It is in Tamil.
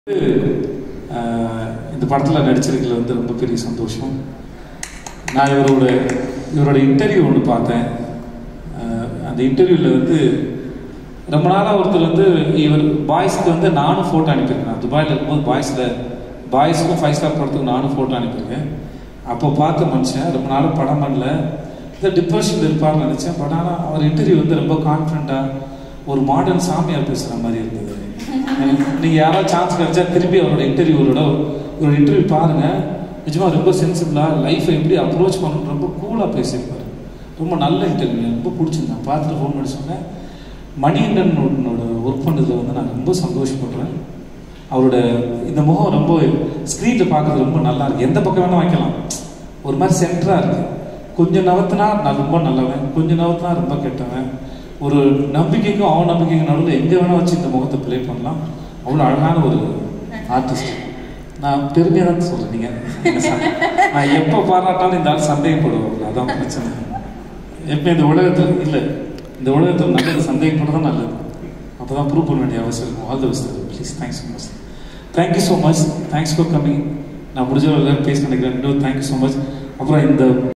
ஆஹ் இந்த படத்தில் நடிச்சிருக்கல வந்து ரொம்ப பெரிய சந்தோஷம் நான் இவரோட இவரோட இன்டர்வியூ ஒன்று பார்த்தேன் ஆஹ் அந்த இன்டர்வியூவில் வந்து ரொம்ப நாளாக ஒருத்தர் வந்து இவர் பாய்ஸ்க்கு வந்து நானும் ஃபோட்டோ அனுப்பியிருக்கேன் நான் துபாயில் இருக்கும்போது பாய்ஸில் பாய்ஸ்க்கும் ஃபைவ் ஸ்டார் படத்துக்கு நானும் ஃபோட்டோ அனுப்பியிருக்கேன் அப்போ பார்த்த மனுஷன் ரொம்ப நாளாக படம் பண்ணல இந்த டிப்ரெஷன் இருப்பார்னு நினச்சேன் பட் ஆனால் அவர் இன்டர்வியூ வந்து ரொம்ப கான்ஃபிடண்ட்டாக ஒரு மாடர்ன் சாமியார் பேசுகிற மாதிரி இருந்தது நீங்கள் யாராவது சான்ஸ் கிடைச்சா திருப்பி அவரோட இன்டர்வியூவோட ஒரு இன்டர்வியூ பாருங்கள் நிஜமா ரொம்ப சென்சிபிளாக லைஃப்பை எப்படி அப்ரோச் பண்ணணும் ரொம்ப கூலாக பேசியிருப்பார் ரொம்ப நல்ல இன்டர்வியூ ரொம்ப பிடிச்சிருந்தேன் பார்த்துட்டு ஃபோன் பண்ணி சொன்னேன் மணிகண்டனோட ஒர்க் பண்ணுறதுல வந்து நான் ரொம்ப சந்தோஷப்படுறேன் அவரோட இந்த முகம் ரொம்ப ஸ்க்ரீனில் பார்க்கறது ரொம்ப நல்லா இருக்கு எந்த பக்கம் வேணால் வைக்கலாம் ஒரு மாதிரி சென்டராக இருக்கு கொஞ்சம் நவத்தினா நான் ரொம்ப நல்லவன் கொஞ்சம் நவத்தினா ரொம்ப கெட்டவன் ஒரு நம்பிக்கைக்கும் அவன் நம்பிக்கைக்கும் நடுவில் எங்கே வேணால் வச்சு இந்த முகத்தை ப்ளே பண்ணலாம் அவ்வளோ அழகான ஒரு ஆர்டிஸ்ட் நான் பெருமையாக தான் சொல்கிறேன் நீங்கள் நான் எப்போ பாராட்டாலும் இந்த ஆள் சந்தேகப்படுவாங்க அதான் பிரச்சனை எப்போ இந்த உலகத்தில் இல்லை இந்த உலகத்தில் நல்லது சந்தேகப்படுறது தான் நல்லது அப்போ தான் ப்ரூவ் பண்ண வேண்டிய அவசியம் இருக்கும் all the best please thanks so much thank you so much thanks for coming நான் முடிஞ்ச எல்லாரும் பேச நினைக்கிறேன் தேங்க்யூ ஸோ மச் அப்புறம் இந்த